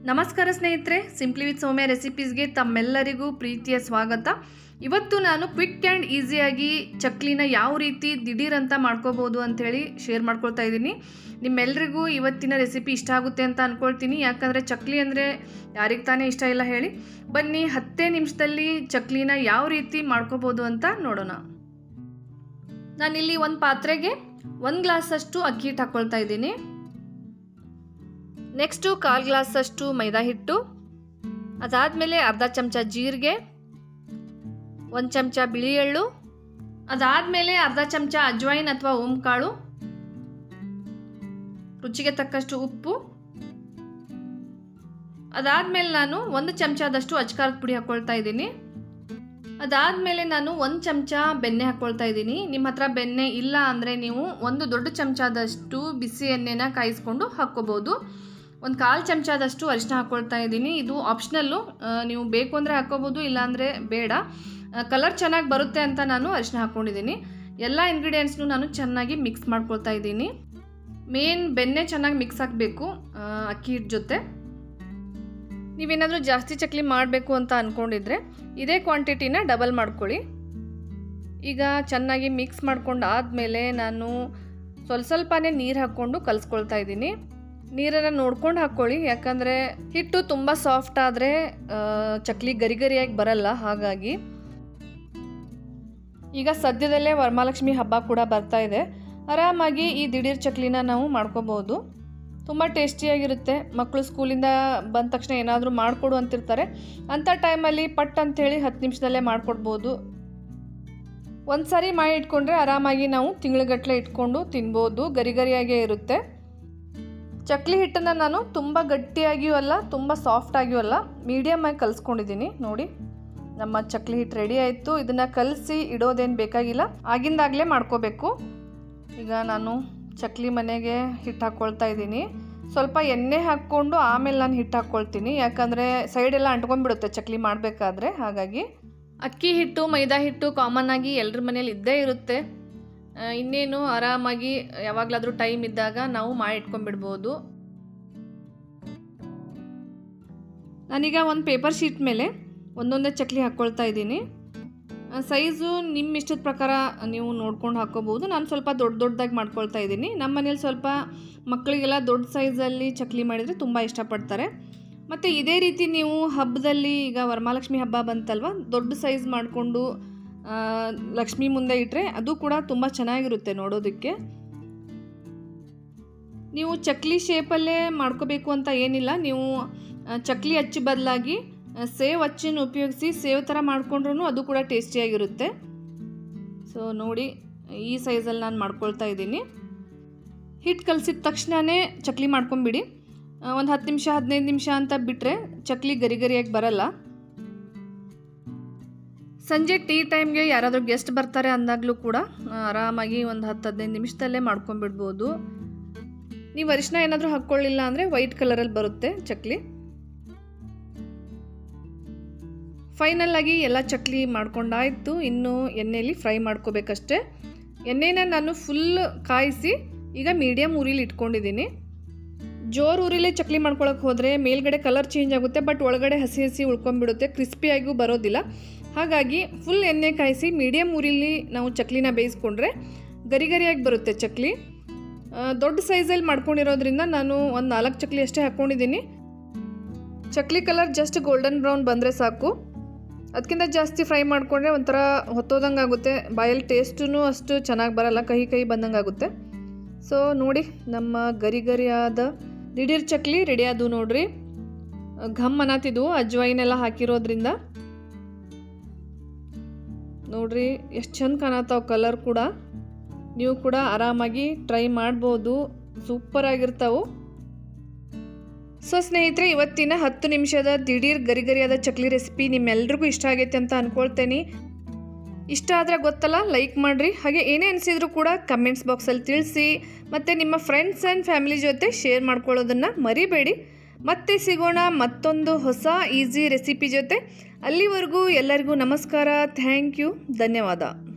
ನಮಸ್ಕಾರ ಸ್ನೇಹಿತರೆ simply with ಸೌಮ್ಯ ರೆಸಿಪೀಸ್ಗೆ ತಮ್ಮೆಲ್ಲರಿಗೂ ಪ್ರೀತಿಯ ಸ್ವಾಗತ ಇವತ್ತು ನಾನು ಕ್ವಿಕ್ ಆ್ಯಂಡ್ ಈಸಿಯಾಗಿ ಚಕ್ಲಿನ ಯಾವ ರೀತಿ ದಿಢೀರ್ ಅಂತ ಮಾಡ್ಕೋಬೋದು ಅಂಥೇಳಿ ಶೇರ್ ಮಾಡ್ಕೊಳ್ತಾ ಇದ್ದೀನಿ ನಿಮ್ಮೆಲ್ರಿಗೂ ಇವತ್ತಿನ ರೆಸಿಪಿ ಇಷ್ಟ ಆಗುತ್ತೆ ಅಂತ ಅಂದ್ಕೊಳ್ತೀನಿ ಯಾಕಂದರೆ ಚಕ್ಲಿ ಅಂದರೆ ಯಾರಿಗೆ ತಾನೇ ಇಷ್ಟ ಇಲ್ಲ ಹೇಳಿ ಬನ್ನಿ ಹತ್ತೇ ನಿಮಿಷದಲ್ಲಿ ಚಕ್ಲಿನ ಯಾವ ರೀತಿ ಮಾಡ್ಕೋಬೋದು ಅಂತ ನೋಡೋಣ ನಾನಿಲ್ಲಿ ಒಂದು ಪಾತ್ರೆಗೆ ಒಂದು ಗ್ಲಾಸಷ್ಟು ಅಕ್ಕಿ ಹಿಟ್ಟು ಹಾಕ್ಕೊಳ್ತಾ ಇದ್ದೀನಿ ನೆಕ್ಸ್ಟು ಕಾಲು ಗ್ಲಾಸಷ್ಟು ಮೈದಾ ಹಿಟ್ಟು ಅದಾದಮೇಲೆ ಅರ್ಧ ಚಮಚ ಜೀರಿಗೆ ಒಂದು ಚಮಚ ಬಿಳಿ ಎಳ್ಳು ಅದಾದಮೇಲೆ ಅರ್ಧ ಚಮಚ ಅಜ್ವೈನ್ ಅಥವಾ ಓಂಕಾಳು ರುಚಿಗೆ ತಕ್ಕಷ್ಟು ಉಪ್ಪು ಅದಾದಮೇಲೆ ನಾನು ಒಂದು ಚಮಚದಷ್ಟು ಅಚ್ಕಾರದ ಪುಡಿ ಹಾಕ್ಕೊಳ್ತಾ ಇದ್ದೀನಿ ಅದಾದಮೇಲೆ ನಾನು ಒಂದು ಚಮಚ ಬೆಣ್ಣೆ ಹಾಕ್ಕೊಳ್ತಾ ಇದ್ದೀನಿ ನಿಮ್ಮ ಹತ್ರ ಬೆಣ್ಣೆ ಇಲ್ಲ ಅಂದರೆ ನೀವು ಒಂದು ದೊಡ್ಡ ಚಮಚದಷ್ಟು ಬಿಸಿ ಎಣ್ಣೆನ ಕಾಯಿಸ್ಕೊಂಡು ಹಾಕ್ಕೋಬೋದು ಒಂದು ಕಾಲು ಚಮಚದಷ್ಟು ಅರಿಶಿನ ಹಾಕ್ಕೊಳ್ತಾ ಇದ್ದೀನಿ ಇದು ಆಪ್ಷನಲ್ಲು ನೀವು ಬೇಕು ಅಂದರೆ ಹಾಕ್ಕೋಬೋದು ಇಲ್ಲಾಂದರೆ ಬೇಡ ಕಲರ್ ಚೆನ್ನಾಗಿ ಬರುತ್ತೆ ಅಂತ ನಾನು ಅರಿಶಿನ ಹಾಕ್ಕೊಂಡಿದ್ದೀನಿ ಎಲ್ಲ ಇಂಗ್ರೀಡಿಯೆಂಟ್ಸ್ನು ನಾನು ಚೆನ್ನಾಗಿ ಮಿಕ್ಸ್ ಮಾಡ್ಕೊಳ್ತಾ ಇದ್ದೀನಿ ಮೇನ್ ಬೆಣ್ಣೆ ಚೆನ್ನಾಗಿ ಮಿಕ್ಸ್ ಆಗಬೇಕು ಅಕ್ಕಿ ಹಿಟ್ಟು ಜೊತೆ ನೀವೇನಾದರೂ ಜಾಸ್ತಿ ಚಕ್ಲಿ ಮಾಡಬೇಕು ಅಂತ ಅಂದ್ಕೊಂಡಿದ್ರೆ ಇದೇ ಕ್ವಾಂಟಿಟಿನ ಡಬಲ್ ಮಾಡ್ಕೊಳ್ಳಿ ಈಗ ಚೆನ್ನಾಗಿ ಮಿಕ್ಸ್ ಮಾಡ್ಕೊಂಡು ಆದಮೇಲೆ ನಾನು ಸ್ವಲ್ಪ ಸ್ವಲ್ಪನೇ ನೀರು ಹಾಕ್ಕೊಂಡು ಕಲಿಸ್ಕೊಳ್ತಾ ಇದ್ದೀನಿ ನೀರನ್ನು ನೋಡ್ಕೊಂಡು ಹಾಕ್ಕೊಳ್ಳಿ ಯಾಕಂದರೆ ಹಿಟ್ಟು ತುಂಬ ಸಾಫ್ಟ್ ಆದರೆ ಚಕ್ಲಿ ಗರಿ ಗರಿಯಾಗಿ ಬರಲ್ಲ ಹಾಗಾಗಿ ಈಗ ಸದ್ಯದಲ್ಲೇ ವರಮಹಾಲಕ್ಷ್ಮಿ ಹಬ್ಬ ಕೂಡ ಬರ್ತಾ ಇದೆ ಆರಾಮಾಗಿ ಈ ದಿಢೀರ್ ಚಕ್ಲಿನ ನಾವು ಮಾಡ್ಕೋಬೋದು ತುಂಬ ಟೇಸ್ಟಿಯಾಗಿರುತ್ತೆ ಮಕ್ಕಳು ಸ್ಕೂಲಿಂದ ಬಂದ ತಕ್ಷಣ ಏನಾದರೂ ಮಾಡಿಕೊಡು ಅಂತಿರ್ತಾರೆ ಅಂಥ ಟೈಮಲ್ಲಿ ಪಟ್ ಅಂಥೇಳಿ ಹತ್ತು ನಿಮಿಷದಲ್ಲೇ ಮಾಡಿಕೊಡ್ಬೋದು ಒಂದು ಸಾರಿ ಮಾಡಿ ಇಟ್ಕೊಂಡ್ರೆ ಆರಾಮಾಗಿ ನಾವು ತಿಂಗ್ಳುಗಟ್ಟಲೆ ಇಟ್ಕೊಂಡು ತಿನ್ಬೋದು ಗರಿ ಗರಿಯಾಗೇ ಇರುತ್ತೆ ಚಕ್ಲಿ ಹಿಟ್ಟನ್ನು ನಾನು ತುಂಬ ಗಟ್ಟಿಯಾಗಿಯೂ ಅಲ್ಲ ತುಂಬ ಸಾಫ್ಟಾಗಿಯೂ ಅಲ್ಲ ಮೀಡಿಯಮಾಗಿ ಕಲಿಸ್ಕೊಂಡಿದ್ದೀನಿ ನೋಡಿ ನಮ್ಮ ಚಕ್ಲಿ ಹಿಟ್ಟು ರೆಡಿ ಆಯಿತು ಇದನ್ನು ಕಲಸಿ ಇಡೋದೇನು ಬೇಕಾಗಿಲ್ಲ ಆಗಿಂದಾಗಲೇ ಮಾಡ್ಕೋಬೇಕು ಈಗ ನಾನು ಚಕ್ಲಿ ಮನೆಗೆ ಹಿಟ್ಟು ಹಾಕ್ಕೊಳ್ತಾ ಇದ್ದೀನಿ ಸ್ವಲ್ಪ ಎಣ್ಣೆ ಹಾಕ್ಕೊಂಡು ಆಮೇಲೆ ನಾನು ಹಿಟ್ಟು ಹಾಕ್ಕೊಳ್ತೀನಿ ಯಾಕಂದರೆ ಸೈಡೆಲ್ಲ ಅಂಟ್ಕೊಂಡ್ಬಿಡುತ್ತೆ ಚಕ್ಲಿ ಮಾಡಬೇಕಾದ್ರೆ ಹಾಗಾಗಿ ಅಕ್ಕಿ ಹಿಟ್ಟು ಮೈದಾ ಹಿಟ್ಟು ಕಾಮನ್ ಆಗಿ ಎಲ್ಲರ ಮನೇಲಿ ಇದ್ದೇ ಇರುತ್ತೆ ಇನ್ನೇನು ಆರಾಮಾಗಿ ಯಾವಾಗಲಾದರೂ ಟೈಮ್ ಇದ್ದಾಗ ನಾವು ಮಾಡಿ ಇಟ್ಕೊಂಡ್ಬಿಡ್ಬೋದು ನಾನೀಗ ಒಂದು ಪೇಪರ್ ಶೀಟ್ ಮೇಲೆ ಒಂದೊಂದೇ ಚಕ್ಲಿ ಹಾಕ್ಕೊಳ್ತಾ ಇದ್ದೀನಿ ಸೈಜು ನಿಮ್ಮ ಇಷ್ಟದ ಪ್ರಕಾರ ನೀವು ನೋಡ್ಕೊಂಡು ಹಾಕ್ಕೋಬೋದು ನಾನು ಸ್ವಲ್ಪ ದೊಡ್ಡ ದೊಡ್ಡದಾಗಿ ಮಾಡ್ಕೊಳ್ತಾ ಇದ್ದೀನಿ ನಮ್ಮ ಮನೇಲಿ ಸ್ವಲ್ಪ ಮಕ್ಕಳಿಗೆಲ್ಲ ದೊಡ್ಡ ಸೈಜಲ್ಲಿ ಚಕ್ಲಿ ಮಾಡಿದರೆ ತುಂಬ ಇಷ್ಟಪಡ್ತಾರೆ ಮತ್ತು ಇದೇ ರೀತಿ ನೀವು ಹಬ್ಬದಲ್ಲಿ ಈಗ ವರಮಹಾಲಕ್ಷ್ಮಿ ಹಬ್ಬ ಬಂತಲ್ವ ದೊಡ್ಡ ಸೈಜ್ ಮಾಡಿಕೊಂಡು ಲಕ್ಷ್ಮಿ ಮುಂದೆ ಇಟ್ಟರೆ ಅದು ಕೂಡ ತುಂಬ ಚೆನ್ನಾಗಿರುತ್ತೆ ನೋಡೋದಕ್ಕೆ ನೀವು ಚಕ್ಲಿ ಶೇಪಲ್ಲೇ ಮಾಡ್ಕೋಬೇಕು ಅಂತ ಏನಿಲ್ಲ ನೀವು ಚಕ್ಲಿ ಅಚ್ಚು ಬದಲಾಗಿ ಸೇವ್ ಅಚ್ಚನ್ನು ಉಪಯೋಗಿಸಿ ಸೇವ್ ಥರ ಮಾಡಿಕೊಂಡ್ರೂ ಅದು ಕೂಡ ಟೇಸ್ಟಿಯಾಗಿರುತ್ತೆ ಸೊ ನೋಡಿ ಈ ಸೈಜಲ್ಲಿ ನಾನು ಮಾಡ್ಕೊಳ್ತಾ ಇದ್ದೀನಿ ಹಿಟ್ಟು ಕಲಸಿದ ತಕ್ಷಣವೇ ಚಕ್ಲಿ ಮಾಡ್ಕೊಂಬಿಡಿ ಒಂದು ಹತ್ತು ನಿಮಿಷ ಹದಿನೈದು ನಿಮಿಷ ಅಂತ ಬಿಟ್ಟರೆ ಚಕ್ಲಿ ಗರಿ ಗರಿಯಾಗಿ ಬರಲ್ಲ ಸಂಜೆ ಟೀ ಟೈಮ್ಗೆ ಯಾರಾದರೂ ಗೆಸ್ಟ್ ಬರ್ತಾರೆ ಅಂದಾಗಲೂ ಕೂಡ ಆರಾಮಾಗಿ ಒಂದು ಹತ್ತು ಹದಿನೈದು ನಿಮಿಷದಲ್ಲೇ ಮಾಡ್ಕೊಂಬಿಡ್ಬೋದು ನೀವು ಅರಿಶಿನ ಏನಾದರೂ ಹಾಕ್ಕೊಳ್ಳಿಲ್ಲ ಅಂದರೆ ವೈಟ್ ಕಲರಲ್ಲಿ ಬರುತ್ತೆ ಚಕ್ಲಿ ಫೈನಲ್ ಆಗಿ ಎಲ್ಲ ಚಕ್ಲಿ ಮಾಡ್ಕೊಂಡಾಯಿತು ಇನ್ನು ಎಣ್ಣೆಯಲ್ಲಿ ಫ್ರೈ ಮಾಡ್ಕೋಬೇಕಷ್ಟೆ ಎಣ್ಣೆನ ನಾನು ಫುಲ್ ಕಾಯಿಸಿ ಈಗ ಮೀಡಿಯಮ್ ಉರಿಲಿ ಇಟ್ಕೊಂಡಿದ್ದೀನಿ ಜೋರು ಉರಿಲೇ ಚಕ್ಲಿ ಮಾಡ್ಕೊಳಕ್ಕೆ ಹೋದರೆ ಮೇಲ್ಗಡೆ ಕಲರ್ ಚೇಂಜ್ ಆಗುತ್ತೆ ಬಟ್ ಒಳಗಡೆ ಹಸಿ ಹಸಿ ಉಳ್ಕೊಂಡ್ಬಿಡುತ್ತೆ ಕ್ರಿಸ್ಪಿಯಾಗಿಯೂ ಬರೋದಿಲ್ಲ ಹಾಗಾಗಿ ಫುಲ್ ಎಣ್ಣೆ ಕಾಯಿಸಿ ಮೀಡಿಯಮ್ ಉರಿಲಿ ನಾವು ಚಕ್ಲಿನ ಬೇಯಿಸ್ಕೊಂಡ್ರೆ ಗರಿ ಗರಿಯಾಗಿ ಬರುತ್ತೆ ಚಕ್ಲಿ ದೊಡ್ಡ ಸೈಜಲ್ಲಿ ಮಾಡ್ಕೊಂಡಿರೋದ್ರಿಂದ ನಾನು ಒಂದು ನಾಲ್ಕು ಚಕ್ಲಿ ಅಷ್ಟೇ ಹಾಕ್ಕೊಂಡಿದ್ದೀನಿ chakli colour just golden brown ಬಂದರೆ ಸಾಕು ಅದಕ್ಕಿಂತ ಜಾಸ್ತಿ ಫ್ರೈ ಮಾಡಿಕೊಂಡ್ರೆ ಒಂಥರ ಹೊತ್ತೋದಂಗೆ ಆಗುತ್ತೆ ಬಾಯಲ್ಲಿ ಟೇಸ್ಟೂ ಅಷ್ಟು ಚೆನ್ನಾಗಿ ಬರಲ್ಲ ಕಹಿ ಕಹಿ ಬಂದಂಗೆ ಆಗುತ್ತೆ ಸೊ ನೋಡಿ ನಮ್ಮ ಗರಿ ಗರಿಯಾದ ದಿಢೀರ್ ಚಕ್ಲಿ ರೆಡಿ ಆದವು ನೋಡ್ರಿ ಘಮ್ ಅನ್ನತ್ತಿದ್ವು ಅಜ್ವೈನೆಲ್ಲ ಹಾಕಿರೋದ್ರಿಂದ ನೋಡ್ರಿ ಎಷ್ಟು ಚಂದ ಕಾಣತ್ತಾವ ಕಲರ್ ಕೂಡ ನೀವು ಕೂಡ ಆರಾಮಾಗಿ ಟ್ರೈ ಮಾಡ್ಬೋದು ಸೂಪರ್ ಆಗಿರ್ತಾವೆ ಸೊ ಸ್ನೇಹಿತರೆ ಇವತ್ತಿನ ಹತ್ತು ನಿಮಿಷದ ದಿಢೀರ್ ಗರಿಗರಿಯಾದ ಚಕ್ಲಿ ರೆಸಿಪಿ ನಿಮ್ಮೆಲ್ರಿಗೂ ಇಷ್ಟ ಆಗೈತೆ ಅಂತ ಅಂದ್ಕೊಳ್ತೇನೆ ಇಷ್ಟ ಆದರೆ ಗೊತ್ತಲ್ಲ ಲೈಕ್ ಮಾಡಿರಿ ಹಾಗೆ ಏನೇ ಅನಿಸಿದ್ರು ಕೂಡ ಕಮೆಂಟ್ಸ್ ಬಾಕ್ಸಲ್ಲಿ ತಿಳಿಸಿ ಮತ್ತು ನಿಮ್ಮ ಫ್ರೆಂಡ್ಸ್ ಆ್ಯಂಡ್ ಫ್ಯಾಮಿಲಿ ಜೊತೆ ಶೇರ್ ಮಾಡ್ಕೊಳ್ಳೋದನ್ನು ಮರಿಬೇಡಿ ಮತ್ತೆ ಸಿಗೋಣ ಮತ್ತೊಂದು ಹೊಸ ಈಸಿ ರೆಸಿಪಿ ಜೊತೆ ಅಲ್ಲಿವರೆಗೂ ಎಲ್ಲರಿಗೂ ನಮಸ್ಕಾರ ಥ್ಯಾಂಕ್ ಯು ಧನ್ಯವಾದ